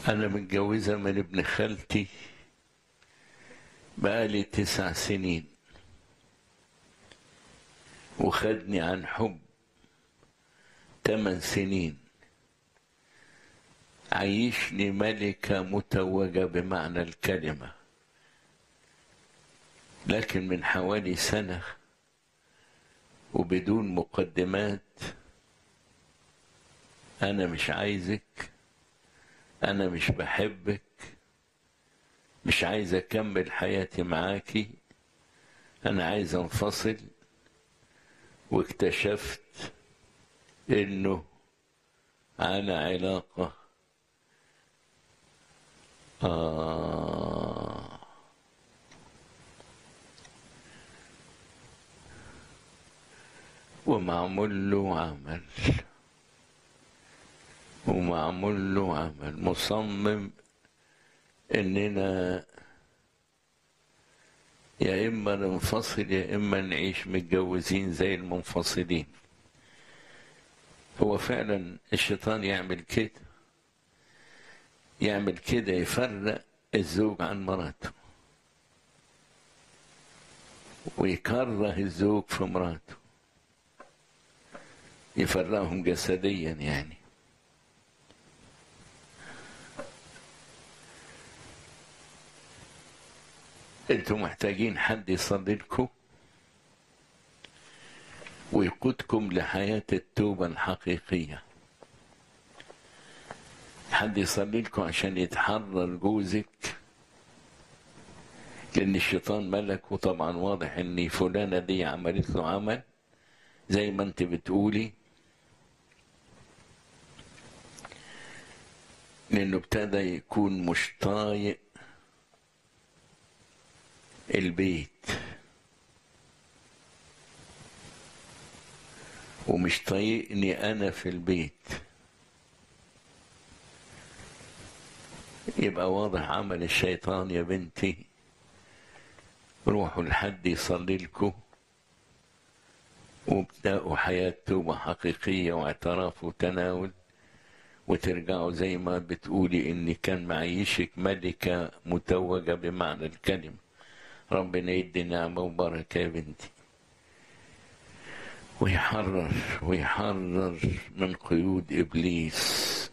أنا متجوزة من ابن خالتي بقالي تسع سنين وخدني عن حب تمن سنين عيشني ملكة متوجة بمعنى الكلمة لكن من حوالي سنة وبدون مقدمات أنا مش عايزك أنا مش بحبك مش عايز أكمل حياتي معاكي أنا عايز أنفصل واكتشفت إنه أنا علاقة آه ومعمول له عمل ومعمول له عمل مصمم اننا يا اما ننفصل يا اما نعيش متجوزين زي المنفصلين هو فعلا الشيطان يعمل كده يعمل كده يفرق الزوج عن مراته ويكره الزوج في مراته يفرقهم جسديا يعني انتوا محتاجين حد يصلي لكم ويقودكم لحياة التوبة الحقيقية حد يصلي لكم عشان يتحرر جوزك لأن الشيطان ملك وطبعا واضح إن فلانة دي عملت له عمل زي ما أنت بتقولي لأنه ابتدى يكون مش طايق البيت ومش طايقني انا في البيت يبقى واضح عمل الشيطان يا بنتي روحوا لحد يصلي لكم وابدأوا حياة توبة حقيقية واعتراف وتناول وترجعوا زي ما بتقولي إن كان معيشك ملكة متوجة بمعنى الكلمة ربنا يدي نعمة وبركة يا بنتي ويحرر ويحرر من قيود إبليس